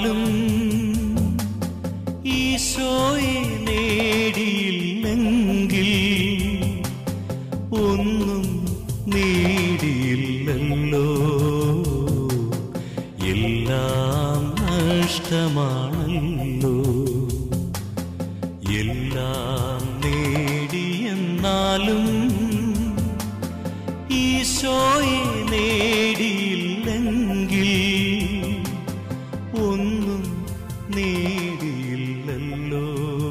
എന്നാലും ഈശോയെ നേടിയില്ലെങ്കിൽ ഒന്നും നേടിയില്ലല്ലോ എല്ലാം നഷ്ടമാണല്ലോ എല്ലാം നേടിയെന്നാലും ഈശോയെ നേടിയില്ലെങ്കിൽ ഒന്നും നേടിയില്ലല്ലോ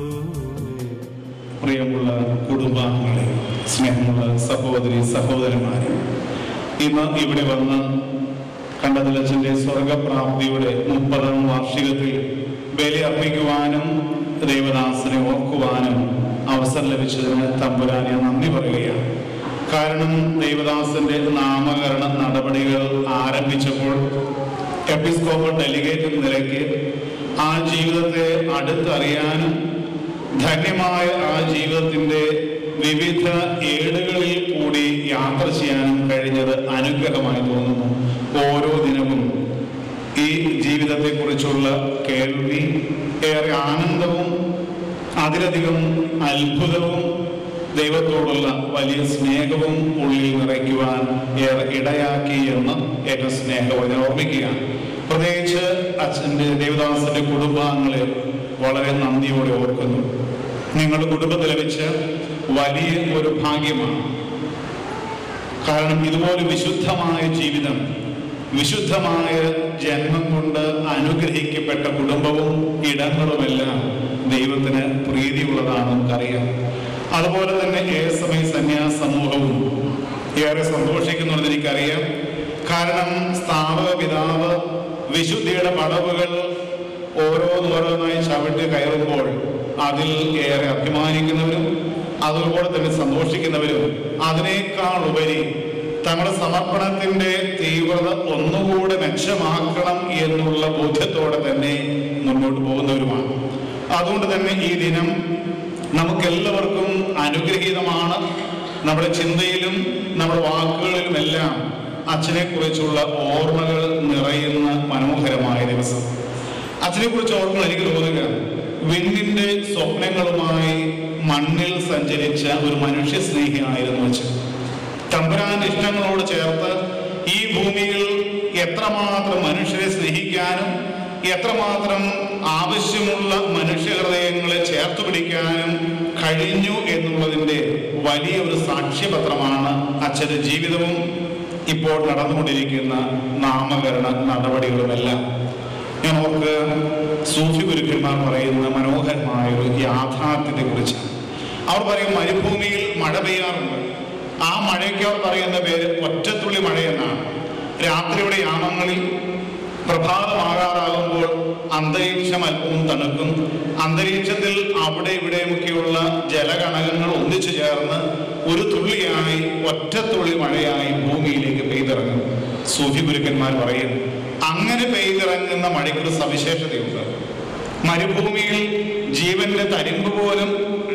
പ്രിയമുള്ള കുടുംബാംഗങ്ങളെ സ്നേഹമുള്ള സഹോദരി സഹോദരന്മാരെ ഇന്ന് ഇവിടെ വന്ന് കണ്ടതിലച്ചന്റെ സ്വർഗപ്രാപ്തിയുടെ മുപ്പതാം വാർഷികത്തിൽ ബലി അർപ്പിക്കുവാനും ദൈവദാസനെ ഓർക്കുവാനും അവസരം ലഭിച്ചതിന് തമ്പുരാനെ നന്ദി പറയുകയാണ് കാരണം ദൈവദാസന്റെ നാമകരണ നടപടികൾ ആരംഭിച്ചപ്പോൾ എപ്പിസ്കോപ്പൽ ഡെലിഗേറ്റ് എന്ന നിലയ്ക്ക് ആ ജീവിതത്തെ അടുത്തറിയാനും ധന്യമായ ആ ജീവിതത്തിന്റെ വിവിധ ഏടുകളിൽ കൂടി യാത്ര ചെയ്യാനും കഴിഞ്ഞത് അനുഗ്രഹമായി തോന്നുന്നു ഓരോ ദിനവും ഈ ജീവിതത്തെക്കുറിച്ചുള്ള കേൾവി ഏറെ ആനന്ദവും അതിലധികം അത്ഭുതവും ദൈവത്തോടുള്ള വലിയ സ്നേഹവും ഉള്ളിൽ നിറയ്ക്കുവാൻ ഏറെ ഇടയാക്കി എന്ന് ഏറ്റവും സ്നേഹം ഓർമ്മിക്കുകയാണ് പ്രത്യേകിച്ച് അച്ഛൻ്റെ ദേവദാസന്റെ കുടുംബാംഗങ്ങളെ വളരെ നന്ദിയോടെ ഓർക്കുന്നു നിങ്ങളുടെ കുടുംബത്തിൽ ലഭിച്ച വലിയ ഒരു ഭാഗ്യമാണ് കാരണം ഇതുപോലെ വിശുദ്ധമായ ജീവിതം വിശുദ്ധമായ ജന്മം കൊണ്ട് അനുഗ്രഹിക്കപ്പെട്ട കുടുംബവും ഇടങ്ങളുമെല്ലാം ദൈവത്തിന് പ്രീതിയുള്ളതാണെന്ന് നമുക്കറിയാം അതുപോലെ തന്നെ ഏത് സമയ സന്യാസ സമൂഹവും ഏറെ സന്തോഷിക്കുന്നുണ്ടെന്ന് എനിക്കറിയാം കാരണം സ്ഥാപക പിതാവ് വിശുദ്ധിയുടെ പടവുകൾ ഓരോന്നോരോന്നായി ചവിട്ടി കയറുമ്പോൾ അതിൽ ഏറെ അഭിമാനിക്കുന്നവരും അതുപോലെ തന്നെ സന്തോഷിക്കുന്നവരും അതിനേക്കാൾ ഉപരി തങ്ങളുടെ സമർപ്പണത്തിന്റെ തീവ്രത ഒന്നുകൂടെ മെച്ചമാക്കണം എന്നുള്ള ബോധ്യത്തോടെ തന്നെ മുന്നോട്ട് പോകുന്നവരുമാണ് അതുകൊണ്ട് തന്നെ ഈ ദിനം നമുക്കെല്ലാവർക്കും അനുഗ്രഹീതമാണ് നമ്മുടെ ചിന്തയിലും നമ്മുടെ വാക്കുകളിലുമെല്ലാം അച്ഛനെ കുറിച്ചുള്ള ഓർമ്മകൾ നിറയുന്ന മനോഹരമായ ദിവസം അച്ഛനെ കുറിച്ച് ഓർമ്മ എനിക്ക് തോന്നുക വിണ്ണിന്റെ സ്വപ്നങ്ങളുമായി മണ്ണിൽ സഞ്ചരിച്ച ഒരു മനുഷ്യ സ്നേഹിയായിരുന്നു അച്ഛൻ തമ്പുരാന്റെ ഇഷ്ടങ്ങളോട് ചേർത്ത് ഈ ഭൂമിയിൽ എത്രമാത്രം മനുഷ്യരെ സ്നേഹിക്കാനും എത്രമാത്രം ആവശ്യമുള്ള മനുഷ്യഹൃദയങ്ങളെ ചേർത്ത് പിടിക്കാനും കഴിഞ്ഞു എന്നുള്ളതിന്റെ വലിയ ഒരു സാക്ഷ്യപത്രമാണ് അച്ഛന്റെ ജീവിതവും ഇപ്പോൾ നടന്നുകൊണ്ടിരിക്കുന്ന നാമകരണ നടപടികളുമെല്ലാം ഞാൻ ഓർക്ക് സൂഫി ഗുരുക്കന്മാർ പറയുന്ന മനോഹരമായ ഒരു യാഥാർത്ഥ്യത്തെ കുറിച്ച് അവർ പറയും മരുഭൂമിയിൽ മഴ പെയ്യാറുണ്ട് ആ മഴയ്ക്ക് അവർ പറയുന്ന പേര് ഒറ്റത്തുള്ളി മഴ എന്നാണ് രാത്രിയുടെ യാമങ്ങളിൽ പ്രഭാതമാകാറാകുമ്പോൾ അന്തരീക്ഷം അല്പവും തണുക്കും അന്തരീക്ഷത്തിൽ അവിടെ ഇവിടെയൊക്കെയുള്ള ജലകണകങ്ങൾ ഒന്നിച്ചു ചേർന്ന് ഒരു തുള്ളിയായി ഒറ്റത്തുള്ളി മഴയായി ഭൂമിയിലേക്ക് പെയ്തിറങ്ങും സൂഫി ഗുരുക്കന്മാർ പറയും അങ്ങനെ പെയ്തിറങ്ങുന്ന മഴയ്ക്കൊരു സവിശേഷതയുണ്ട് മരുഭൂമിയിൽ ജീവന്റെ തരിമ്പ് പോലും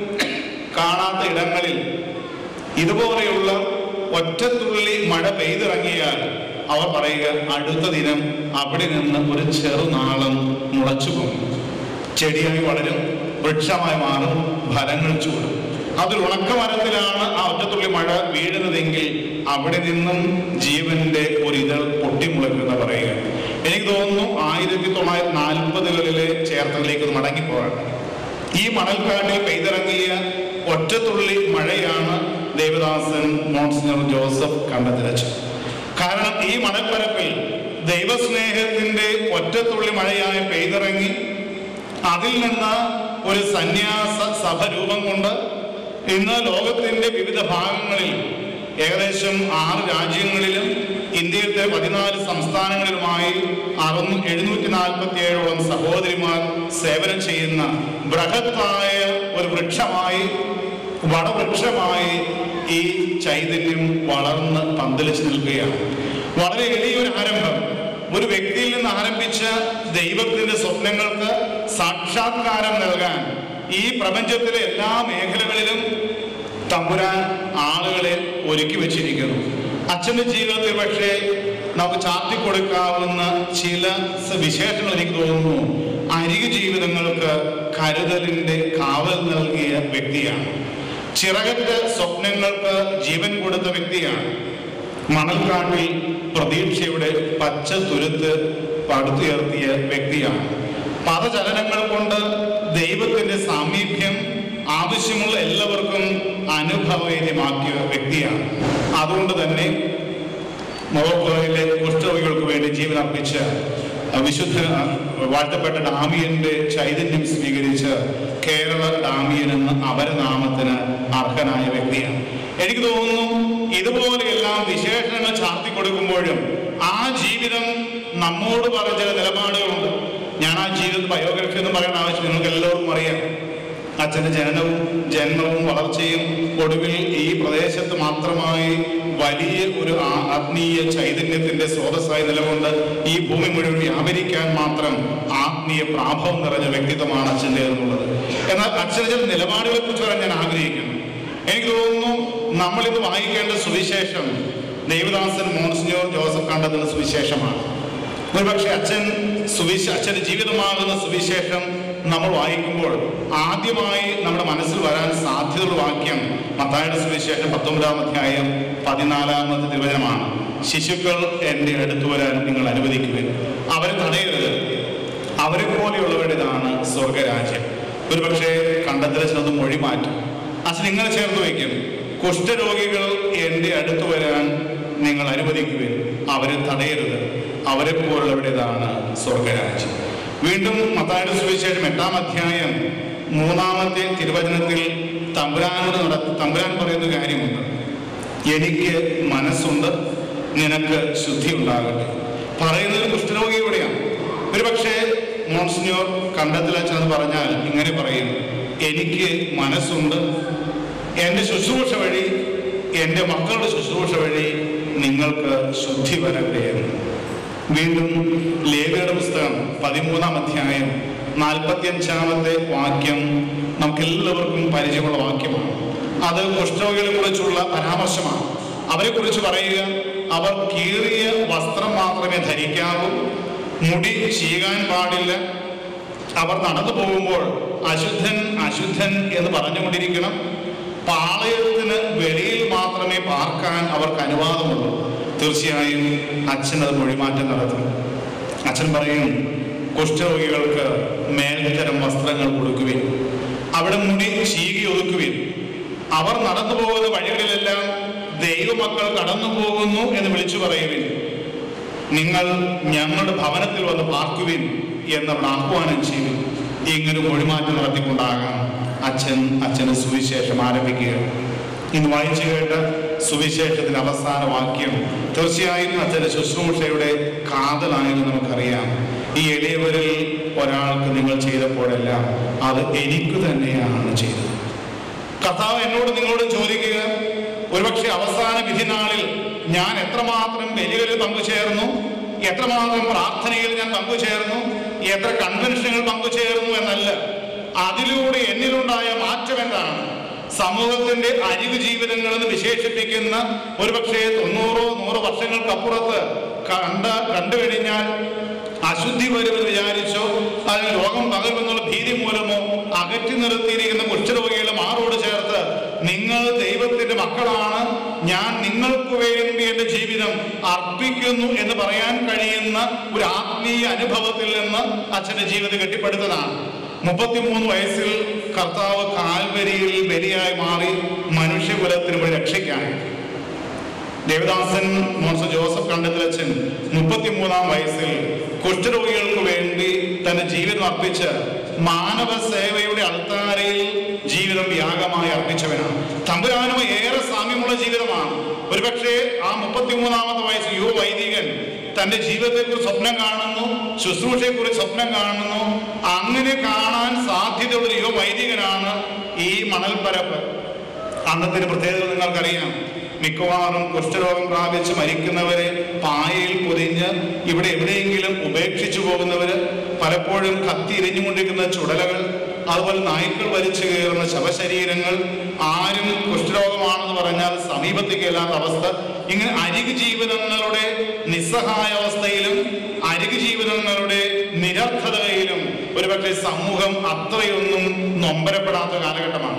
കാണാത്ത ഇടങ്ങളിൽ ഇതുപോലെയുള്ള ഒറ്റത്തുള്ളി മഴ പെയ്തിറങ്ങിയാൽ അവർ പറയുക അടുത്ത ദിനം അവിടെ നിന്ന് ഒരു ചെറുനാളം മുളച്ചു പോകും ചെടിയായി വളരും വൃക്ഷമായി മാറും ഫലങ്ങൾ ചൂടും അതിൽ ഉണക്കമരത്തിലാണ് ആ ഒറ്റത്തുള്ളി മഴ വീഴുന്നതെങ്കിൽ അവിടെ നിന്നും ജീവന്റെ ഒരു ഇതൾ പൊട്ടിമുളയ്ക്കുന്ന പറയുക എനിക്ക് തോന്നുന്നു ആയിരത്തി തൊള്ളായിരത്തി നാൽപ്പതുകളിലെ ചേർത്തലിലേക്ക് ഒന്ന് മടങ്ങിപ്പോകണം ഈ മണൽക്കാട്ടിൽ പെയ്തിറങ്ങിയ ഒറ്റത്തുള്ളി മഴയാണ് ദേവദാസൻ മോൺസിനർ ജോസഫ് കണ്ടെത്തിരച്ചത് കാരണം ഈ മണൽപ്പരപ്പിൽ ദൈവസ്നേഹത്തിന്റെ ഒറ്റത്തുള്ളി മഴയായി പെയ്തിറങ്ങി അതിൽ നിന്ന് ഒരു സന്യാസ സഭ രൂപം കൊണ്ട് ഇന്ന് ലോകത്തിന്റെ വിവിധ ഭാഗങ്ങളിൽ ഏകദേശം ആറ് രാജ്യങ്ങളിലും ഇന്ത്യയിലത്തെ പതിനാല് സംസ്ഥാനങ്ങളിലുമായി അറുന്നൂ എഴുന്നൂറ്റി നാൽപ്പത്തി ഏഴോളം സഹോദരിമാർ സേവനം ചെയ്യുന്ന ബൃഹത്തായ ഒരു വൃക്ഷമായി വടവൃക്ഷമായി ഈ ചൈതന്യം വളർന്ന് പന്തലിച്ച് നിൽക്കുകയാണ് വളരെ എളിയൊരു ആരംഭം ഒരു വ്യക്തിയിൽ നിന്ന് ആരംഭിച്ച ദൈവത്തിന്റെ സ്വപ്നങ്ങൾക്ക് സാക്ഷാത്കാരം നൽകാൻ ഈ പ്രപഞ്ചത്തിലെ എല്ലാ മേഖലകളിലും തമ്പുരാൻ ആളുകളെ ഒരുക്കി വെച്ചിരിക്കുന്നു അച്ഛന്റെ ജീവിതത്തിൽ പക്ഷേ നമുക്ക് ചാർത്തിക്കൊടുക്കാവുന്ന ചില സ- വിശേഷങ്ങൾ എനിക്ക് തോന്നുന്നു അരികു ജീവിതങ്ങൾക്ക് കരുതലിന്റെ കാവൽ നൽകിയ വ്യക്തിയാണ് ചിറകറ്റ സ്വപ്നങ്ങൾക്ക് ജീവൻ കൊടുത്ത വ്യക്തിയാണ് മണൽക്കാട്ടിൽ പ്രതീക്ഷയുടെ പച്ച തുരുത്ത് പടുത്തുയർത്തിയ വ്യക്തിയാണ് പദചലനങ്ങൾ കൊണ്ട് ദൈവത്തിന്റെ സാമീപ്യം ആവശ്യമുള്ള എല്ലാവർക്കും അനുഭവവേദ്യമാക്കിയ വ്യക്തിയാണ് അതുകൊണ്ട് തന്നെ മൊറോക്കോയിലെ കുഷ്ഠരോഗികൾക്ക് വേണ്ടി ജീവൻ അർപ്പിച്ച വിശുദ്ധ വാഴ്ത്തപ്പെട്ട ഡാമിയന്റെ ചൈതന്യം സ്വീകരിച്ച് കേരള ഡാമിയൻ എന്ന അപരനാമത്തിന് അർഹനായ വ്യക്തിയാണ് എനിക്ക് തോന്നുന്നു ഇതുപോലെയെല്ലാം വിശേഷണങ്ങൾ ചാർത്തി കൊടുക്കുമ്പോഴും ആ ജീവിതം നമ്മോട് പറഞ്ഞ ചില നിലപാടുകളുണ്ട് ഞാൻ ആ ജീവിതത്തിൽ ബയോഗ്രഫി എന്ന് പറയുന്ന ആവശ്യം നിങ്ങൾക്ക് എല്ലാവർക്കും അറിയാം അച്ഛന്റെ ജനനവും ജന്മവും വളർച്ചയും ഒടുവിൽ ഈ പ്രദേശത്ത് മാത്രമായി വലിയ ഒരു ആ- ആത്മീയ ചൈതന്യത്തിന്റെ സ്രോതസ്സായി നിലകൊണ്ട് ഈ ഭൂമി മുഴുവൻ വ്യാപരിക്കാൻ മാത്രം ആത്മീയ പ്രാഭവം നിറഞ്ഞ വ്യക്തിത്വമാണ് അച്ഛൻ്റെ എന്നുള്ളത് എന്നാൽ അച്ഛൻ്റെ ചില നിലപാടുകളെ കുറിച്ച് പറയാൻ ഞാൻ ആഗ്രഹിക്കുന്നു എനിക്ക് തോന്നുന്നു നമ്മൾ ഇന്ന് വായിക്കേണ്ട സുവിശേഷം ദേവദാസൻ മോൺസിഞ്ഞോർ ജോസഫ് കണ്ടെത്തുന്ന സുവിശേഷമാണ് ഒരുപക്ഷെ അച്ഛൻ സുവിശ അച്ഛന്റെ ജീവിതമാകുന്ന സുവിശേഷം നമ്മൾ വായിക്കുമ്പോൾ ആദ്യമായി നമ്മുടെ മനസ്സിൽ വരാൻ സാധ്യതയുള്ള വാക്യം മത്തായുടെ സുവിശേഷം പത്തൊമ്പതാം അധ്യായം പതിനാലാമത്തെ തിരുവചനമാണ് ശിശുക്കൾ എൻ്റെ അടുത്ത് വരാൻ നിങ്ങൾ അനുവദിക്കുവിൻ അവരെ തടയരുത് അവരെ പോലെയുള്ളവരുടേതാണ് സ്വർഗരാജ്യം ഒരുപക്ഷെ കണ്ടെത്തൽ ചിലത് മൊഴി മാറ്റും അച്ഛൻ ഇങ്ങനെ ചേർത്ത് വയ്ക്കും കുഷ്ഠരോഗികൾ എൻ്റെ അടുത്ത് വരാൻ നിങ്ങൾ അനുവദിക്കുവിൻ അവരെ തടയരുത് അവരെ പോലുള്ളവരുടേതാണ് സ്വർഗരാജ്യം വീണ്ടും മത്തായുടെ സുവിശേഷം എട്ടാം അധ്യായം മൂന്നാമത്തെ തിരുവചനത്തിൽ തമ്പുരാനോട് നട തമ്പുരാൻ പറയുന്ന കാര്യമുണ്ട് എനിക്ക് മനസ്സുണ്ട് നിനക്ക് ശുദ്ധി ഉണ്ടാകട്ടെ പറയുന്നത് കുഷ്ഠരോഗിയോടെയാണ് ഒരുപക്ഷെ മോൺസിഞ്ഞോർ കണ്ടെത്തലച്ചെന്ന് പറഞ്ഞാൽ ഇങ്ങനെ പറയും എനിക്ക് മനസ്സുണ്ട് എൻ്റെ ശുശ്രൂഷ വഴി എൻ്റെ മക്കളുടെ ശുശ്രൂഷ വഴി നിങ്ങൾക്ക് ശുദ്ധി വരട്ടെ എന്ന് വീണ്ടും ലേഖയുടെ പുസ്തകം പതിമൂന്നാം അധ്യായം നാൽപ്പത്തിയഞ്ചാമത്തെ വാക്യം നമുക്ക് എല്ലാവർക്കും പരിചയമുള്ള വാക്യമാണ് അത് കുഷ്ഠരോഗികളെ കുറിച്ചുള്ള പരാമർശമാണ് അവരെ കുറിച്ച് പറയുക അവർ കീറിയ വസ്ത്രം മാത്രമേ ധരിക്കാവൂ മുടി ചീകാൻ പാടില്ല അവർ നടന്നു പോകുമ്പോൾ അശുദ്ധൻ അശുദ്ധൻ എന്ന് പറഞ്ഞുകൊണ്ടിരിക്കണം പാളയത്തിന് വെളിയിൽ മാത്രമേ പാർക്കാൻ അവർക്ക് അനുവാദമുള്ളൂ തീർച്ചയായും അച്ഛൻ അത് മൊഴിമാറ്റം നടത്തും അച്ഛൻ പറയും കുഷ്ഠരോഗികൾക്ക് മേൽത്തരം വസ്ത്രങ്ങൾ കൊടുക്കുവിൻ അവിടെ മുടി ചീകി ഒതുക്കുവിൻ അവർ നടന്നു പോകുന്ന വഴികളിലെല്ലാം ദൈവമക്കൾ കടന്നു പോകുന്നു എന്ന് വിളിച്ചു പറയുവിൻ നിങ്ങൾ ഞങ്ങളുടെ ഭവനത്തിൽ വന്ന് പാർക്കുവിൻ എന്നവിടെ ആഹ്വാനം ചെയ്യും ഇങ്ങനെ മൊഴിമാറ്റം നടത്തിക്കൊണ്ടാകാം അച്ഛൻ അച്ഛന് സുവിശേഷം ആരംഭിക്കുക ഇന്ന് വായിച്ചു കേട്ട സുവിശേഷത്തിന്റെ അവസാന വാക്യം തീർച്ചയായും അച്ഛന്റെ ശുശ്രൂഷയുടെ കാതലായെന്ന് നമുക്കറിയാം ഈ എളിയവരിൽ ഒരാൾക്ക് നിങ്ങൾ ചെയ്തപ്പോഴെല്ലാം അത് എനിക്ക് തന്നെയാണ് ചെയ്തത് കർത്താവ് എന്നോട് നിങ്ങളോട് ചോദിക്കുക ഒരുപക്ഷെ അവസാന വിധിനാളിൽ ഞാൻ എത്രമാത്രം ബലികളിൽ പങ്കുചേർന്നു എത്രമാത്രം പ്രാർത്ഥനയിൽ ഞാൻ പങ്കുചേർന്നു എത്ര കൺവെൻഷനുകൾ പങ്കുചേർന്നു എന്നല്ല അതിലൂടെ എന്നിലുണ്ടായ മാറ്റം എന്താണ് സമൂഹത്തിന്റെ അരിവ് ജീവിതങ്ങൾ എന്ന് വിശേഷിപ്പിക്കുന്ന ഒരുപക്ഷെ തൊണ്ണൂറോ നൂറോ വർഷങ്ങൾക്കപ്പുറത്ത് കണ്ട കണ്ടു കഴിഞ്ഞാൽ അശുദ്ധി വരുമെന്ന് വിചാരിച്ചോ അതിന് രോഗം പകരുമെന്നുള്ള ഭീതി മൂലമോ അകറ്റി നിർത്തിയിരിക്കുന്ന കുഷ്ഠരോഗികളെ മാറോട് ചേർത്ത് നിങ്ങൾ ദൈവത്തിന്റെ മക്കളാണ് ഞാൻ നിങ്ങൾക്ക് വേണ്ടി എന്റെ ജീവിതം അർപ്പിക്കുന്നു എന്ന് പറയാൻ കഴിയുന്ന ഒരു ആത്മീയ അനുഭവത്തിൽ നിന്ന് അച്ഛന്റെ ജീവിതം കെട്ടിപ്പടുത്തതാണ് മുപ്പത്തിമൂന്ന് വയസ്സിൽ കർത്താവ് കാൽവരിയിൽ ബലിയായി മാറി മനുഷ്യകുലത്തിന് ഒരു രക്ഷയ്ക്കാണ് ദേവദാസൻ മോൻസ ജോസഫ് കണ്ടെത്തലച്ചൻ മുപ്പത്തിമൂന്നാം വയസ്സിൽ കുഷ്ഠരോഗികൾക്ക് വേണ്ടി തന്റെ ജീവിതം അർപ്പിച്ച് മാനവ സേവയുടെ അൾത്താരയിൽ ജീവിതം യാഗമായി അർപ്പിച്ചവനാണ് തമ്പുരാനുമായി ഏറെ സാമ്യമുള്ള ജീവിതമാണ് ഒരുപക്ഷെ ആ മുപ്പത്തിമൂന്നാമത്തെ വയസ്സിൽ യുവ വൈദികൻ തന്റെ ജീവിതത്തെക്കുറിച്ച് സ്വപ്നം കാണുന്നു ശുശ്രൂഷയെക്കുറിച്ച് സ്വപ്നം കാണുന്നു അങ്ങനെ കാണാൻ സാധ്യതയുള്ള ഒരു യുവ വൈദികനാണ് ഈ മണൽപ്പരപ്പ് അന്നത്തെ ഒരു പ്രത്യേകത നിങ്ങൾക്കറിയാം മിക്കവാറും കുഷ്ഠരോഗം പ്രാപിച്ച് മരിക്കുന്നവരെ പായയിൽ പൊതിഞ്ഞ് ഇവിടെ എവിടെയെങ്കിലും ഉപേക്ഷിച്ചു പോകുന്നവര് പലപ്പോഴും കത്തിരിഞ്ഞുകൊണ്ടിരിക്കുന്ന ചുടലകൾ അതുപോലെ നായ്ക്കൾ വലിച്ചു കയറുന്ന ശവശരീരങ്ങൾ ആരും കുഷ്ഠരോഗമാണെന്ന് പറഞ്ഞാൽ സമീപത്തേക്കില്ലാത്ത അവസ്ഥ ഇങ്ങനെ അരികു ജീവിതങ്ങളുടെ നിസ്സഹായ അവസ്ഥയിലും അരികു ജീവിതങ്ങളുടെ നിരർത്ഥതയിലും ഒരുപക്ഷെ സമൂഹം അത്രയൊന്നും നൊമ്പരപ്പെടാത്ത കാലഘട്ടമാണ്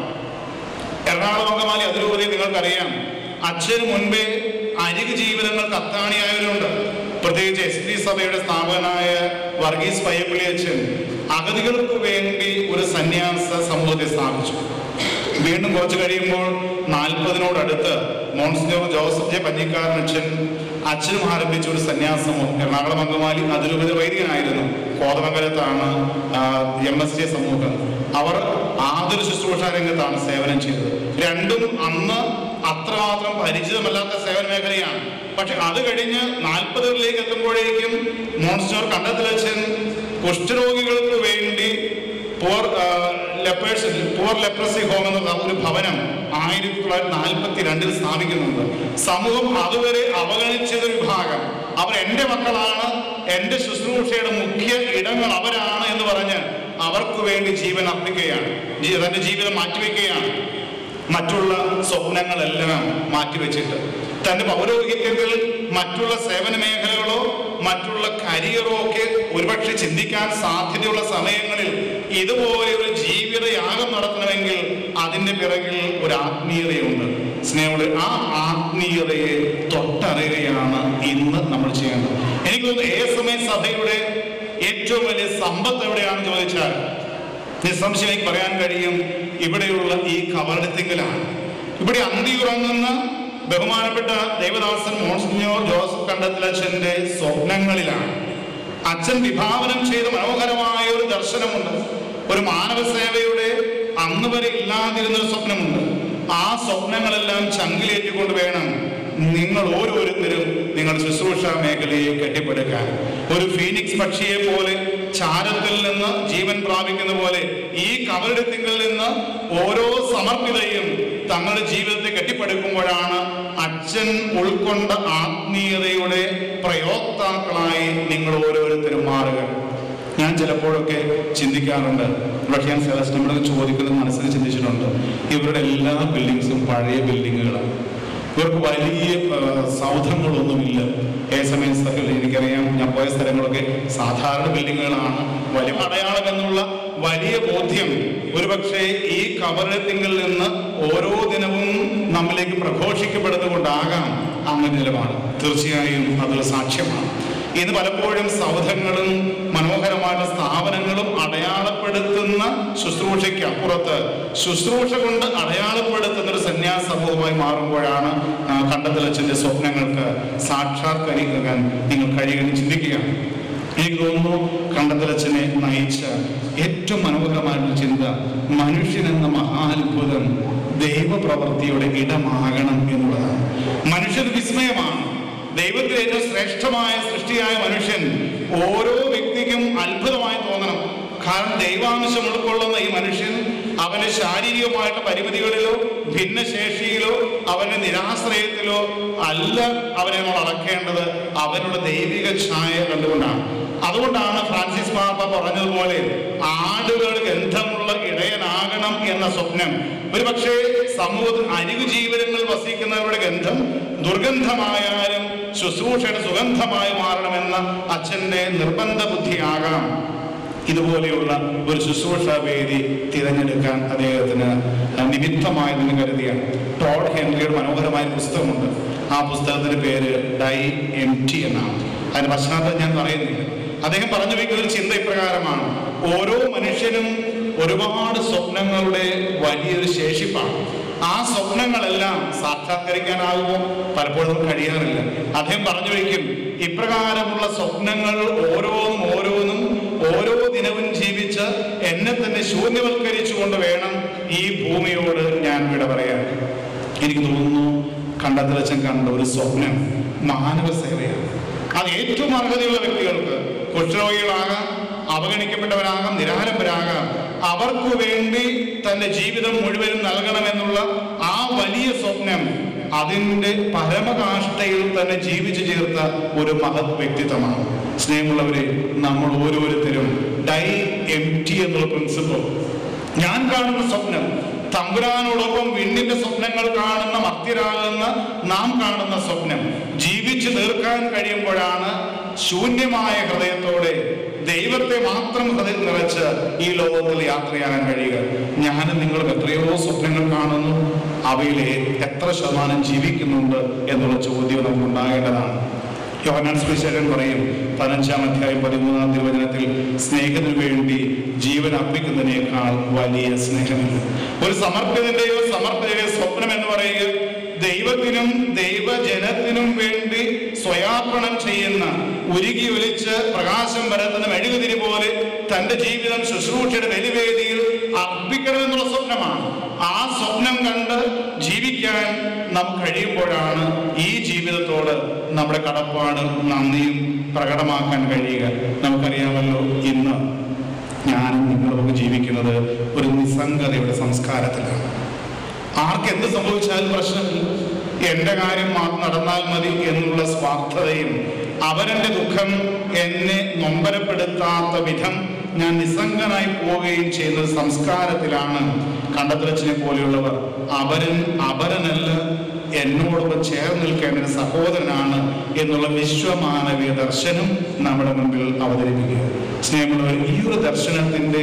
എറണാകുളം അങ്കമാലി അതിരൂപതി നിങ്ങൾക്കറിയാം അച്ഛന് മുൻപേ അരികു ജീവിതങ്ങൾക്ക് അത്താണിയായവരുണ്ട് പ്രത്യേകിച്ച് എസ് ഡി സഭയുടെ സ്ഥാപകനായ വർഗീസ് പയ്യപ്പള്ളി അച്ഛൻ അഗതികൾക്ക് വേണ്ടി ഒരു സന്യാസ സമൂഹത്തെ സ്ഥാപിച്ചു വീണ്ടും കുറച്ച് കഴിയുമ്പോൾ നാൽപ്പതിനോടടുത്ത് മോൺസിനോർ ജോസഫ് ജെ പഞ്ഞിക്കാരൻ അച്ഛൻ അച്ഛനും ആരംഭിച്ച ഒരു സന്യാസമോ എറണാകുളം അങ്കമാലി അതിരൂപത വൈദികനായിരുന്നു കോതമംഗലത്താണ് എം എസ് ജെ സമൂഹം അവർ ആതുര ശുശ്രൂഷ രംഗത്താണ് സേവനം ചെയ്തത് രണ്ടും അന്ന് അത്രമാത്രം പരിചിതമല്ലാത്ത സേവന മേഖലയാണ് പക്ഷെ അത് കഴിഞ്ഞ് നാൽപ്പതുകളിലേക്ക് എത്തുമ്പോഴേക്കും മോൺസിനോർ കണ്ടത്തിലച്ഛൻ കുഷ്ഠരോഗികൾക്ക് വേണ്ടി for lepers for leprosy home എന്ന ഒരു ഭവനം ആയിരത്തി തൊള്ളായിരത്തി നാൽപ്പത്തി രണ്ടിൽ സ്ഥാപിക്കുന്നുണ്ട് സമൂഹം അതുവരെ അവഗണിച്ചത് ഒരു വിഭാഗം അവർ എൻ്റെ മക്കളാണ് എൻ്റെ ശുശ്രൂഷയുടെ മുഖ്യ ഇടങ്ങൾ അവരാണ് എന്ന് പറഞ്ഞ് അവർക്ക് വേണ്ടി ജീവൻ അർപ്പിക്കുകയാണ് ജീ- തന്റെ ജീവിതം മാറ്റിവെക്കുകയാണ് മറ്റുള്ള സ്വപ്നങ്ങളെല്ലാം മാറ്റിവെച്ചിട്ട് തന്റെ പൗരോഹിത്യത്തിൽ മറ്റുള്ള സേവന മേഖലകളോ മറ്റുള്ള കരിയറോ ഒക്കെ ഒരുപക്ഷെ ചിന്തിക്കാൻ സാധ്യതയുള്ള സമയങ്ങളിൽ ഇതുപോലെ ഒരു ജീവിതയാഗം നടത്തണമെങ്കിൽ അതിന്റെ പിറകിൽ ഒരു ആത്മീയതയുണ്ട് സ്നേഹമുള്ള ആ ആത്മീയതയെ തൊട്ടറിയുകയാണ് ഇന്ന് നമ്മൾ ചെയ്യേണ്ടത് എനിക്ക് തോന്നുന്നു ഏ സമയ സഭയുടെ ഏറ്റവും വലിയ സമ്പത്ത് എവിടെയാണെന്ന് ചോദിച്ചാൽ നിസ്സംശയം എനിക്ക് പറയാൻ കഴിയും ഇവിടെയുള്ള ഈ കവറടത്തിങ്കലാണ് ഇവിടെ അന്തിയുറങ്ങുന്ന ബഹുമാനപ്പെട്ട ദേവദാസൻ മോൺസിഞ്ഞോർ ജോസഫ് കണ്ടത്തിലച്ഛന്റെ സ്വപ്നങ്ങളിലാണ് അച്ഛൻ വിഭാവനം ചെയ്ത മനോഹരമായ ഒരു ദർശനമുണ്ട് ഒരു മാനവ സേവയുടെ അന്ന് വരെ ഇല്ലാതിരുന്ന ഒരു സ്വപ്നമുണ്ട് ആ സ്വപ്നങ്ങളെല്ലാം ചങ്കിലേറ്റിക്കൊണ്ട് വേണം നിങ്ങൾ ഓരോരുത്തരും നിങ്ങളുടെ ശുശ്രൂഷ മേഖലയെ കെട്ടിപ്പടുക്കാൻ ഒരു ഫീനിക്സ് പക്ഷിയെ പോലെ ചാരത്തിൽ നിന്ന് ജീവൻ പ്രാപിക്കുന്ന പോലെ ഈ കവലെടുത്തിങ്കിൽ നിന്ന് ഓരോ സമർപ്പിതയും തങ്ങളുടെ ജീവിതത്തെ കെട്ടിപ്പടുക്കുമ്പോഴാണ് അച്ഛൻ ഉൾക്കൊണ്ട ആത്മീയതയുടെ പ്രയോക്താക്കളായി നിങ്ങൾ ഓരോരുത്തരും മാറുക ഞാൻ ചിലപ്പോഴൊക്കെ ചിന്തിക്കാറുണ്ട് റഷ്യൻ സെലസ് നമ്മളൊക്കെ ചോദിക്കുന്നത് മനസ്സിൽ ചിന്തിച്ചിട്ടുണ്ട് ഇവരുടെ എല്ലാ ബിൽഡിങ്സും പഴയ ബിൽഡിങ്ങുകളാണ് ഇവർക്ക് വലിയ ആ, സൗധങ്ങളൊന്നുമില്ല ഏ സമയം സ്ഥലങ്ങളിൽ എനിക്കറിയാം ഞാൻ പോയ സ്ഥലങ്ങളൊക്കെ സാധാരണ ബിൽഡിങ്ങുകളാണ് വലിയ അടയാളം എന്നുള്ള വലിയ ബോധ്യം ഒരുപക്ഷെ ഈ കബറത്തിങ്കിൽ നിന്ന് ഓരോ ദിനവും നമ്മിലേക്ക് പ്രഘോഷിക്കപ്പെടുന്നതുകൊണ്ടാകാം അങ്ങനെ നിലപാട് തീർച്ചയായും അതൊരു സാക്ഷ്യമാണ് ഇന്ന് പലപ്പോഴും സൗധങ്ങളും മനോഹരമായ സ്ഥാപനങ്ങളും അടയാളപ്പെടുത്തുന്ന ശുശ്രൂഷയ്ക്ക് അപ്പുറത്ത് ശുശ്രൂഷ കൊണ്ട് അടയാളപ്പെടുത്തുന്ന ഒരു സന്യാസ സമൂഹമായി മാറുമ്പോഴാണ് ആ, കണ്ടത്തിലച്ഛന്റെ സ്വപ്നങ്ങൾക്ക് സാക്ഷാത്കരിക്കാൻ നിങ്ങൾ കഴിയുമെന്ന് ചിന്തിക്കുക എനിക്ക് തോന്നുന്നു കണ്ടത്തിലച്ഛനെ നയിച്ച ഏറ്റവും മനോഹരമായിട്ടുള്ള ചിന്ത മനുഷ്യൻ എന്ന മഹാത്ഭുതം ദൈവപ്രവൃത്തിയുടെ ഇടമാകണം എന്നുള്ളതാണ് മനുഷ്യർ വിസ്മയമാണ് ദൈവത്തിലെ ഏറ്റവും ശ്രേഷ്ഠമായ സൃഷ്ടിയായ മനുഷ്യൻ ഓരോ വ്യക്തിക്കും അത്ഭുതമായി തോന്നണം കാരണം ദൈവാംശം ഉൾക്കൊള്ളുന്ന ഈ മനുഷ്യൻ അവന്റെ ശാരീരികമായിട്ട് പരിമിതികളിലോ ഭിന്നശേഷിയിലോ അവന്റെ നിരാശ്രയത്തിലോ അല്ല അവനെ നമ്മൾ അളക്കേണ്ടത് അവനുള്ള ദൈവിക ഛായ കണ്ടുകൊണ്ടാണ് അതുകൊണ്ടാണ് ഫ്രാൻസിസ് മാർപ്പ പറഞ്ഞതുപോലെ ആടുകൾ ഗന്ധമുള്ള ഇടയനാകണം എന്ന സ്വപ്നം ഒരുപക്ഷെ സമൂഹത്തിൽ അരികു ജീവനങ്ങൾ വസിക്കുന്നവരുടെ ഗന്ധം ദുർഗന്ധമായാലും ശുശ്രൂഷയുടെ സുഗന്ധമായി മാറണമെന്ന അച്ഛന്റെ നിർബന്ധ ബുദ്ധിയാകാം ഇതുപോലെയുള്ള ഒരു ശുശ്രൂഷ വേദി തിരഞ്ഞെടുക്കാൻ അദ്ദേഹത്തിന് നിമിത്തമായതെന്ന് കരുതിയാണ് ടോഡ് ഹെൻറിയുടെ മനോഹരമായ പുസ്തകമുണ്ട് ആ പുസ്തകത്തിന്റെ പേര് ഡൈ എം ടി എന്നാണ് അതിന്റെ പശ്ചാത്തലം ഞാൻ പറയുന്നില്ല അദ്ദേഹം പറഞ്ഞു വയ്ക്കുന്ന ഒരു ചിന്ത ഇപ്രകാരമാണ് ഓരോ മനുഷ്യനും ഒരുപാട് സ്വപ്നങ്ങളുടെ വലിയൊരു ശേഷിപ്പാണ് ആ സ്വപ്നങ്ങളെല്ലാം സാക്ഷാത്കരിക്കാനാകുമോ പലപ്പോഴും നമുക്ക് കഴിയാറില്ല അദ്ദേഹം പറഞ്ഞു വയ്ക്കും ഇപ്രകാരമുള്ള സ്വപ്നങ്ങൾ ഓരോന്നും ഓരോന്നും ഓരോ ദിനവും ജീവിച്ച് എന്നെ തന്നെ ശൂന്യവൽക്കരിച്ചുകൊണ്ട് വേണം ഈ ഭൂമിയോട് ഞാൻ വിട പറയാൻ എനിക്ക് തോന്നുന്നു കണ്ടത്തിലച്ചൻ കണ്ട ഒരു സ്വപ്നം മാനവ സേവയാണ് അത് ഏറ്റവും അർഹതയുള്ള വ്യക്തികൾക്ക് കുഷ്ഠരോഗികളാകാം അവഗണിക്കപ്പെട്ടവരാകാം നിരാലംബരാകാം അവർക്ക് വേണ്ടി തന്റെ ജീവിതം മുഴുവനും നൽകണമെന്നുള്ള ആ വലിയ സ്വപ്നം അതിൻ്റെ പരമകാഷ്ഠയിൽ തന്നെ ജീവിച്ചു ചേർത്ത ഒരു മഹത് വ്യക്തിത്വമാണ് സ്നേഹമുള്ളവരെ നമ്മൾ ഓരോരുത്തരും ഡൈ എം ടി എന്നുള്ള പ്രിൻസിപ്പിൾ ഞാൻ കാണുന്ന സ്വപ്നം തമ്പുരാനോടൊപ്പം വിണ്ണിന്റെ സ്വപ്നങ്ങൾ കാണുന്ന മർത്യരാകുന്ന നാം കാണുന്ന സ്വപ്നം ജീവിച്ചു തീർക്കാൻ കഴിയുമ്പോഴാണ് ശൂന്യമായ ഹൃദയത്തോടെ ദൈവത്തെ മാത്രം ഹൃദയം നിറച്ച് ഈ ലോകത്തിൽ യാത്ര ചെയ്യാൻ കഴിയുക ഞാനും നിങ്ങളും എത്രയോ സ്വപ്നങ്ങൾ കാണുന്നു അവയിൽ എത്ര ശതമാനം ജീവിക്കുന്നുണ്ട് എന്നുള്ള ചോദ്യം നമുക്ക് ഉണ്ടാകേണ്ടതാണ് യോഹന്നാൻ സുവിശേഷൻ പറയും പതിനഞ്ചാം അധ്യായം പതിമൂന്നാം തിരുവചനത്തിൽ സ്നേഹത്തിന് വേണ്ടി ജീവൻ അർപ്പിക്കുന്നതിനേക്കാൾ വലിയ സ്നേഹമില്ല ഒരു സമർപ്പിതന്റെയോ സമർപ്പിതയോ സ്വപ്നം എന്ന് പറയുക ദൈവത്തിനും ദൈവജനത്തിനും വേണ്ടി സ്വയാർപ്പണം ചെയ്യുന്ന ഉരുകി ഒലിച്ച് പ്രകാശം പരത്തുന്ന മെഴുകുതിരി പോലെ തന്റെ ജീവിതം ശുശ്രൂഷയുടെ ബലിവേദിയിൽ അർപ്പിക്കണമെന്നുള്ള സ്വപ്നമാണ് ആ സ്വപ്നം കണ്ട് ജീവിക്കാൻ നമുക്ക് കഴിയുമ്പോഴാണ് ഈ ജീവിതത്തോട് നമ്മുടെ കടപ്പാട് നന്ദിയും പ്രകടമാക്കാൻ കഴിയുക നമുക്കറിയാമല്ലോ ഇന്ന് ഞാനും നിങ്ങളും ജീവിക്കുന്നത് ഒരു നിസ്സംഗതയുടെ സംസ്കാരത്തിലാണ് ആർക്ക് എന്ത് സംഭവിച്ചാലും പ്രശ്നമില്ല എന്റെ കാര്യം മാത്രം നടന്നാൽ മതി എന്നുള്ള സ്വാർത്ഥതയും അവരന്റെ ദുഃഖം എന്നെ നൊമ്പരപ്പെടുത്താത്ത വിധം ഞാൻ നിസ്സംഗനായി പോവുകയും ചെയ്യുന്ന ഒരു സംസ്കാരത്തിലാണ് കണ്ടത്തിലച്ചനെ പോലെയുള്ളവർ അവരൻ അവരനല്ല എന്നോടൊപ്പം ചേർന്ന് നിൽക്കേണ്ട ഒരു സഹോദരനാണ് എന്നുള്ള വിശ്വമാനവീയ ദർശനം നമ്മുടെ മുമ്പിൽ അവതരിപ്പിക്കുക സ്നേഹമുള്ളവർ ഈ ഒരു ദർശനത്തിന്റെ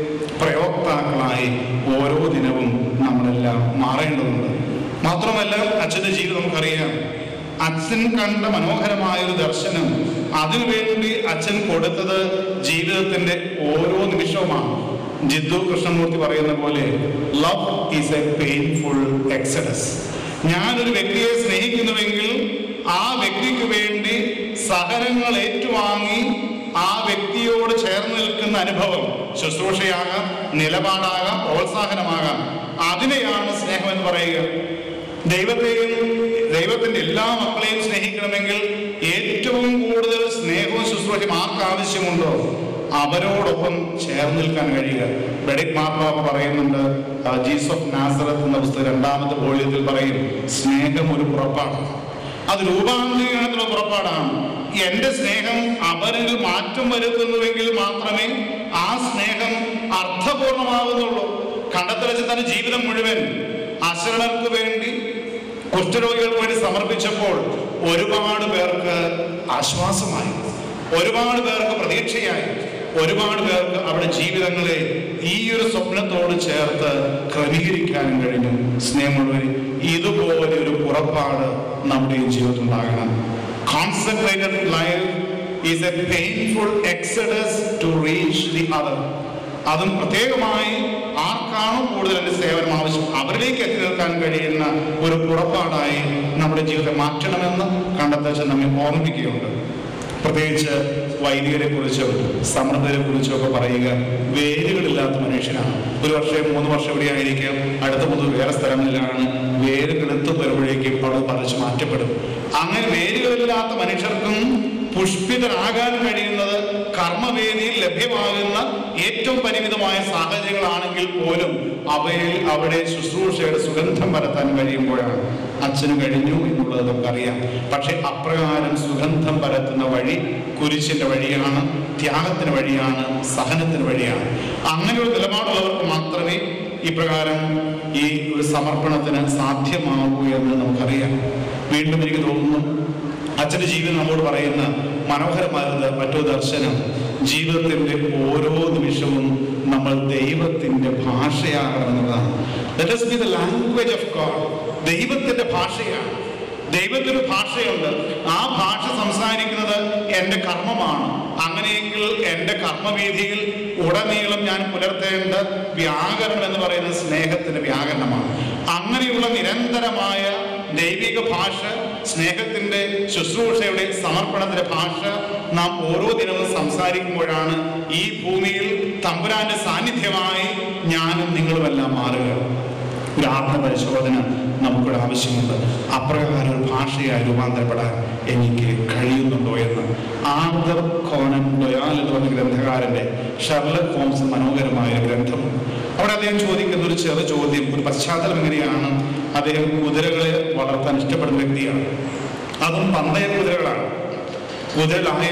പ്രയോക്താക്കളായി ഓരോ ദിനവും നമ്മളെല്ലാം മാറേണ്ടതുണ്ട് മാത്രമല്ല അച്ഛന്റെ ജീവിതം നമുക്കറിയാം അച്ഛൻ കണ്ട മനോഹരമായ ഒരു ദർശനം അതിനുവേണ്ടി അച്ഛൻ കൊടുത്തത് ജീവിതത്തിന്റെ ഓരോ നിമിഷവുമാണ് ജിദ്ദു കൃഷ്ണമൂർത്തി പറയുന്ന പോലെ love is a painful exodus ഞാനൊരു വ്യക്തിയെ സ്നേഹിക്കുന്നുവെങ്കിൽ ആ വ്യക്തിക്ക് വേണ്ടി സഹനങ്ങൾ ഏറ്റുവാങ്ങി ആ വ്യക്തിയോട് ചേർന്ന് നിൽക്കുന്ന അനുഭവം ശുശ്രൂഷയാകാം നിലപാടാകാം പ്രോത്സാഹനമാകാം അതിനെയാണ് സ്നേഹം എന്ന് പറയുക ദൈവത്തെയും ദൈവത്തിന്റെ എല്ലാ മക്കളെയും സ്നേഹിക്കണമെങ്കിൽ ഏറ്റവും കൂടുതൽ സ്നേഹവും ശുശ്രൂഷയും ആർക്ക് ആവശ്യമുണ്ടോ അവരോടൊപ്പം ചേർന്ന് നിൽക്കാൻ കഴിയുക ബെഡിക് മാർപ്പാപ്പ പറയുന്നുണ്ട് ആ, ജീസസ് ഓഫ് നാസറത്ത് എന്ന പുസ്തകം രണ്ടാമത്തെ വോള്യത്തിൽ പറയും സ്നേഹം ഒരു പുറപ്പാടാണ് അത് രൂപാന്തരീകരണത്തിലുള്ള പുറപ്പാടാണ് എന്റെ സ്നേഹം അവരിൽ മാറ്റം വരുത്തുന്നുവെങ്കിൽ മാത്രമേ ആ സ്നേഹം അർത്ഥപൂർണമാകുന്നുള്ളൂ കണ്ടെത്തലച്ച് തന്റെ ജീവിതം മുഴുവൻ അശരണർക്ക് വേണ്ടി കുഷ്ഠരോഗികൾക്ക് വേണ്ടി സമർപ്പിച്ചപ്പോൾ ഒരുപാട് പേർക്ക് ആശ്വാസമായി ഒരുപാട് പേർക്ക് പ്രതീക്ഷയായി ഒരുപാട് പേർക്ക് അവരുടെ ജീവിതങ്ങളെ ഈ ഒരു സ്വപ്നത്തോട് ചേർത്ത് ക്രമീകരിക്കാനും കഴിഞ്ഞു സ്നേഹമുള്ളവർ ഇതുപോലെ ഒരു പുറപ്പാട് നമ്മുടെ ഈ ജീവിതത്തിൽ ഉണ്ടാകണം concentrated life is a painful exodus to reach the other അതും പ്രത്യേകമായി ആർക്കാണോ കൂടുതൽ എൻ്റെ സേവനം ആവശ്യം അവരിലേക്ക് എത്തി നിൽക്കാൻ കഴിയുന്ന ഒരു പുറപ്പാടായി നമ്മുടെ ജീവിതത്തെ മാറ്റണമെന്ന് കണ്ടെത്തച്ച് നമ്മെ ഓർമ്മിപ്പിക്കുകയുണ്ട് പ്രത്യേകിച്ച് വൈദികരെ കുറിച്ചും സമൃദ്ധരെ കുറിച്ചും ഒക്കെ പറയുക വേരുകളില്ലാത്ത മനുഷ്യനാണ് ഒരു വർഷം മൂന്ന് വർഷം ഇവിടെ ആയിരിക്കാം അടുത്ത മുതൽ വേറെ സ്ഥലങ്ങളിലാണ് വേരുകളെത്ത് വരുമ്പോഴേക്കും അവിടെ പറിച്ച് മാറ്റപ്പെടും അങ്ങനെ വേരുകളില്ലാത്ത മനുഷ്യർക്കും പുഷ്പിതരാകാൻ കഴിയുന്നത് കർമ്മവേദിയിൽ ലഭ്യമാകുന്ന ഏറ്റവും പരിമിതമായ സാഹചര്യങ്ങളാണെങ്കിൽ പോലും അവയിൽ അവിടെ ശുശ്രൂഷയുടെ സുഗന്ധം പരത്താൻ കഴിയുമ്പോഴാണ് അച്ഛന് കഴിഞ്ഞു എന്നുള്ളത് നമുക്കറിയാം പക്ഷെ അപ്രകാരം സുഗന്ധം പരത്തുന്ന വഴി കുരിശിന്റെ വഴിയാണ് ത്യാഗത്തിന് വഴിയാണ് സഹനത്തിന് വഴിയാണ് അങ്ങനെയുള്ള നിലപാടുള്ളവർക്ക് മാത്രമേ ഇപ്രകാരം ഈ ഒരു സമർപ്പണത്തിന് സാധ്യമാകൂ എന്ന് നമുക്കറിയാം വീണ്ടും എനിക്ക് തോന്നുന്നു അച്ഛന്റെ ജീവിതം നമ്മോട് പറയുന്ന മനോഹരമായത് മറ്റൊരു ദർശനം ജീവിതത്തിന്റെ ഓരോ നിമിഷവും നമ്മൾ ദൈവത്തിന്റെ ഭാഷയാകണമെന്നതാണ് Let us be the language of God. ദൈവത്തിന്റെ ഭാഷയാണ് ദൈവത്തിന് ഭാഷയുണ്ട് ആ ഭാഷ സംസാരിക്കുന്നത് എൻ്റെ കർമ്മമാണ് അങ്ങനെയെങ്കിൽ എൻ്റെ കർമ്മവീതിയിൽ ഉടനീളം ഞാൻ പുലർത്തേണ്ട വ്യാകരണം എന്ന് പറയുന്നത് സ്നേഹത്തിന്റെ വ്യാകരണമാണ് അങ്ങനെയുള്ള നിരന്തരമായ ദൈവിക ഭാഷ സ്നേഹത്തിന്റെ ശുശ്രൂഷയുടെ സമർപ്പണത്തിന്റെ ഭാഷ നാം ഓരോ ദിനവും സംസാരിക്കുമ്പോഴാണ് ഈ ഭൂമിയിൽ തമ്പുരാന്റെ സാന്നിധ്യമായി ഞാനും നിങ്ങളുമെല്ലാം മാറുക ഒരു ആത്മപരിശോധന നമുക്കിവിടെ ആവശ്യമുണ്ട് അപ്രകാരം ഒരു ഭാഷയായി രൂപാന്തരപ്പെടാൻ എനിക്ക് കഴിയുന്നുണ്ടോ എന്ന് ആർദർ കോനൻ ഡൊയാൽ എന്ന് പറഞ്ഞ ഗ്രന്ഥകാരന്റെ ഷർലക് ഹോംസ് മനോഹരമായ ഒരു ഗ്രന്ഥമുണ്ട് അവിടെ അദ്ദേഹം ചോദിക്കുന്ന ഒരു ചെറു ചോദ്യം ഒരു പശ്ചാത്തലം എങ്ങനെയാണ് അദ്ദേഹം കുതിരകളെ വളർത്താൻ ഇഷ്ടപ്പെടുന്ന വ്യക്തിയാണ് അതും പന്തയ കുതിരകളാണ് കുതിരലായം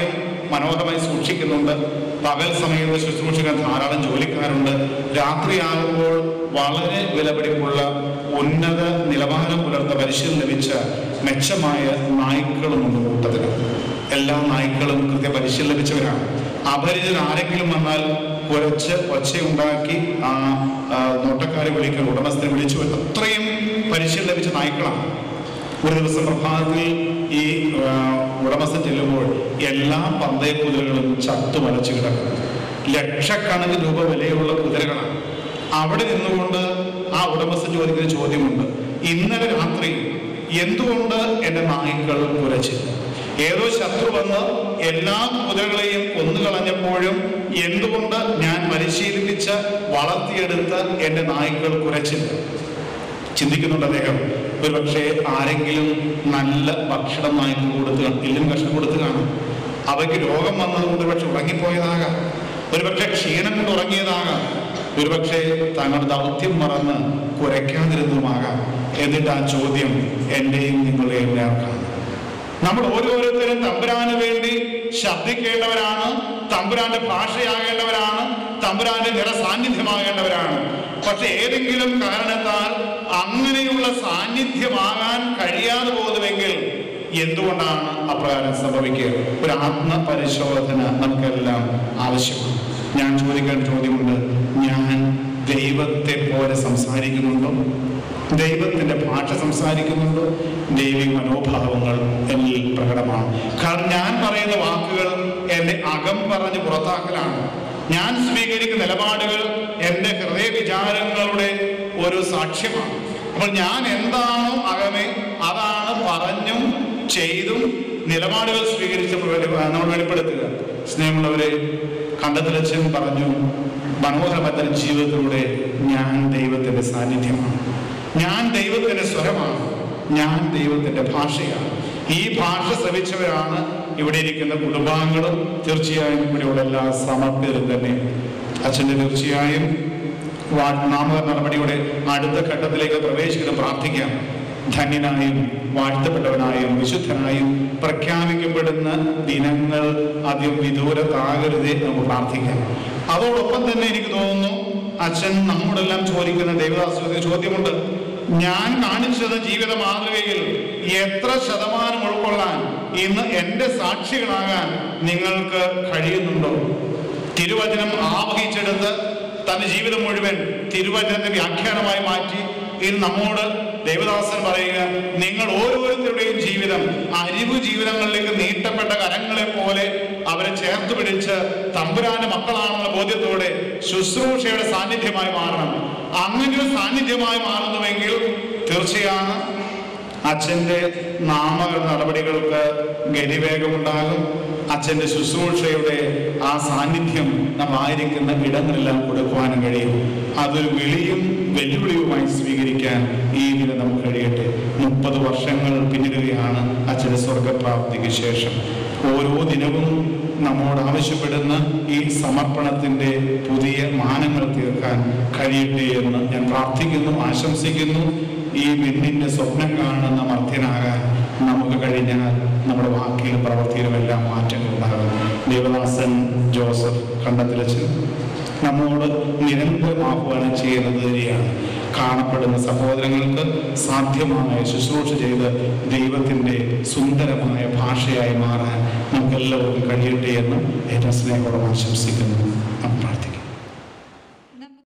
മനോഹരമായി സൂക്ഷിക്കുന്നുണ്ട് പകൽ സമയത്ത് ശുശ്രൂഷിക്കാൻ ധാരാളം ജോലിക്കാരുണ്ട് രാത്രിയാകുമ്പോൾ വളരെ വിലപിടിപ്പുള്ള ഉന്നത നിലവാരം പുലർത്ത പരിശീലനം ലഭിച്ച മെച്ചമായ നായ്ക്കളുമുണ്ട് കൂട്ടത്തിൽ എല്ലാ നായ്ക്കളും കൃത്യ പരിശീലനം ലഭിച്ചവരാണ് അപരിചിതൻ ആരെങ്കിലും വന്നാൽ കുരച്ച് ഒച്ചയുണ്ടാക്കി ആ ആ, നോട്ടക്കാരെ വിളിക്കാൻ ഉടമസ്ഥനെ വിളിച്ചു അത്രയും പരിശീലനം ലഭിച്ച നായ്ക്കളാണ് ഒരു ദിവസം പ്രഭാതത്തിൽ ഈ ആ, ഉടമസ്ഥൻ ചെല്ലുമ്പോൾ എല്ലാ പന്തയ കുതിരകളും ചത്തുമലച്ചു കിടക്കുന്നു ലക്ഷക്കണക്കിന് രൂപ വിലയുള്ള കുതിരകളാണ് അവിടെ നിന്നുകൊണ്ട് ആ ഉടമസ്ഥൻ ചോദിക്കുന്ന ചോദ്യമുണ്ട് ഇന്നലെ രാത്രി എന്തുകൊണ്ട് എൻ്റെ നായ്ക്കൾ കുരച്ചില്ല ഏതോ ശത്രു വന്ന് എല്ലാ കുതിരകളെയും കൊന്നുകളഞ്ഞപ്പോഴും എന്തുകൊണ്ട് ഞാൻ പരിശീലിപ്പിച്ച് വളർത്തിയെടുത്ത എൻ്റെ നായ്ക്കൾ കുരച്ചില്ല ചിന്തിക്കുന്നുണ്ട് അദ്ദേഹം ഒരുപക്ഷെ ആരെങ്കിലും നല്ല ഭക്ഷണം നായ്ക്ക് കൊടുത്ത് കാണും എല്ലും കഷ്ണം കൊടുത്ത് കാണും അവയ്ക്ക് രോഗം വന്നതുകൊണ്ട് ഒരുപക്ഷെ ഉറങ്ങിപ്പോയതാകാം ഒരുപക്ഷെ ക്ഷീണം കൊണ്ട് ഉറങ്ങിയതാകാം ഒരുപക്ഷെ തങ്ങളുടെ ദൗത്യം മറന്ന് കുരയ്ക്കാതിരുന്നതുമാകാം എന്നിട്ട് ആ ചോദ്യം എൻ്റെയും നിങ്ങളുടെയും നേർക്കാണ് നമ്മൾ ഓരോരുത്തരും തമ്പുരാന് വേണ്ടി ശബ്ദിക്കേണ്ടവരാണ് തമ്പുരാന്റെ ഭാഷയാകേണ്ടവരാണ് തമ്പുരാന്റെ നിറസാന്നിധ്യമാകേണ്ടവരാണ് പക്ഷെ ഏതെങ്കിലും കാരണത്താൽ അങ്ങനെയുള്ള സാന്നിധ്യമാകാൻ കഴിയാതെ പോകുന്നുവെങ്കിൽ എന്തുകൊണ്ടാണ് അപ്രകാരം സംഭവിക്കുക ഒരു ആത്മപരിശോധന നമുക്കെല്ലാം ആവശ്യമാണ് ഞാൻ ചോദിക്കേണ്ട ചോദ്യമുണ്ട് ഞാൻ ദൈവത്തെ പോലെ സംസാരിക്കുന്നുണ്ടോ ദൈവത്തിന്റെ ഭാഷ സംസാരിക്കുന്നുണ്ടോ ദൈവിക മനോഭാവങ്ങൾ എന്നിൽ പ്രകടമാണ് കാരണം ഞാൻ പറയുന്ന വാക്കുകൾ എന്റെ അകം പറഞ്ഞ് പുറത്താക്കലാണ് ഞാൻ സ്വീകരിക്കുന്ന നിലപാടുകൾ എൻ്റെ ഹൃദയ വിചാരങ്ങളുടെ ഒരു സാക്ഷ്യമാണ് അപ്പോൾ ഞാൻ എന്താണോ അകമേ അതാണ് പറഞ്ഞും ചെയ്തും നിലപാടുകൾ സ്വീകരിച്ച് വെളി- നമ്മൾ വെളിപ്പെടുത്തുക സ്നേഹമുള്ളവരെ കണ്ടത്തിലച്ഛൻ പറഞ്ഞു മനോഹരമായ ജീവിതത്തിലൂടെ ഞാൻ ദൈവത്തിന്റെ സാന്നിധ്യമാണ് ഞാൻ ദൈവത്തിന്റെ സ്വരമാണ് ഞാൻ ദൈവത്തിന്റെ ഭാഷയാണ് ഈ ഭാഷ ശ്രമിച്ചവരാണ് ഇവിടെ ഇരിക്കുന്ന കുടുംബാംഗങ്ങളും തീർച്ചയായും ഇവിടെയുള്ള എല്ലാ സമർപ്പിതരും തന്നെ അച്ഛൻ്റെ തീർച്ചയായും വാ- നാമകരണ നടപടിയുടെ അടുത്ത ഘട്ടത്തിലേക്ക് പ്രവേശിക്കണം പ്രാർത്ഥിക്കാം ധന്യനായും വാഴ്ത്തപ്പെട്ടവനായും വിശുദ്ധനായും പ്രഖ്യാപിക്കപ്പെടുന്ന ദിനങ്ങൾ അധികം വിദൂരത്താകരുതേ നമുക്ക് പ്രാർത്ഥിക്കാം അതോടൊപ്പം തന്നെ എനിക്ക് തോന്നുന്നു അച്ഛൻ നമ്മോടെല്ലാം ചോദിക്കുന്ന ദേവദാസ ചോദ്യമുണ്ട് ഞാൻ കാണിച്ചത് ജീവിത മാതൃകയിൽ എത്ര ശതമാനം ഉൾക്കൊള്ളാൻ ഇന്ന് എൻ്റെ സാക്ഷികളാകാൻ നിങ്ങൾക്ക് കഴിയുന്നുണ്ടോ തിരുവചനം ആവഹിച്ചെടുത്ത് തന്റെ ജീവിതം മുഴുവൻ തിരുവചനത്തെ വ്യാഖ്യാനമായി മാറ്റി ഇന്ന് നമ്മോട് ദേവദാസൻ പറയുക നിങ്ങൾ ഓരോരുത്തരുടെയും ജീവിതം അരിവ് ജീവിതങ്ങളിലേക്ക് നീട്ടപ്പെട്ട കരങ്ങളെ പോലെ അവരെ ചേർത്ത് പിടിച്ച് തമ്പുരാന്റെ മക്കളാണെന്ന ബോധ്യത്തോടെ ശുശ്രൂഷയുടെ സാന്നിധ്യമായി മാറണം അങ്ങനെ ഒരു സാന്നിധ്യമായി മാറുന്നുവെങ്കിൽ തീർച്ചയാണ് അച്ഛൻ്റെ നാമകരണ നടപടികൾക്ക് ഗതിവേഗമുണ്ടാകും അച്ഛൻ്റെ ശുശ്രൂഷയുടെ ആ സാന്നിധ്യം നാം ആയിരിക്കുന്ന ഇടങ്ങളെല്ലാം കൊടുക്കുവാനും കഴിയും അതൊരു വിളിയും വെല്ലുവിളിയുമായി സ്വീകരിക്കാൻ ഈ ദിനം നമുക്ക് കഴിയട്ടെ മുപ്പത് വർഷങ്ങൾ പിന്നിടുകയാണ് അച്ഛൻ്റെ സ്വർഗപ്രാപ്തിക്ക് ശേഷം ഓരോ ദിനവും നമ്മോട് ആവശ്യപ്പെടുന്ന ഈ സമർപ്പണത്തിൻ്റെ പുതിയ മാനങ്ങൾ തീർക്കാൻ കഴിയട്ടെ എന്ന് ഞാൻ പ്രാർത്ഥിക്കുന്നു ആശംസിക്കുന്നു ഈ വിണ്ണിന്റെ സ്വപ്നം കാണുന്ന മർദ്ദനാകാൻ നമുക്ക് കഴിഞ്ഞാൽ നമ്മുടെ വാക്കിലും പ്രവൃത്തിയിലും എല്ലാം മാറ്റങ്ങൾ ഉണ്ടാകും ദേവദാസൻ ജോസഫ് കണ്ടത്തിലച്ചൻ നമ്മോട് നിരന്തരം ആഹ്വാനം ചെയ്യുന്നത് തന്നെയാണ് കാണപ്പെടുന്ന സഹോദരങ്ങൾക്ക് സാധ്യമായ ശുശ്രൂഷ ചെയ്ത് ദൈവത്തിൻ്റെ സുന്ദരമായ ഭാഷയായി മാറാൻ നമുക്കെല്ലാവർക്കും കഴിയട്ടെ എന്ന് ഏറ്റവും സ്നേഹത്തോടെ ആശംസിക്കുന്നു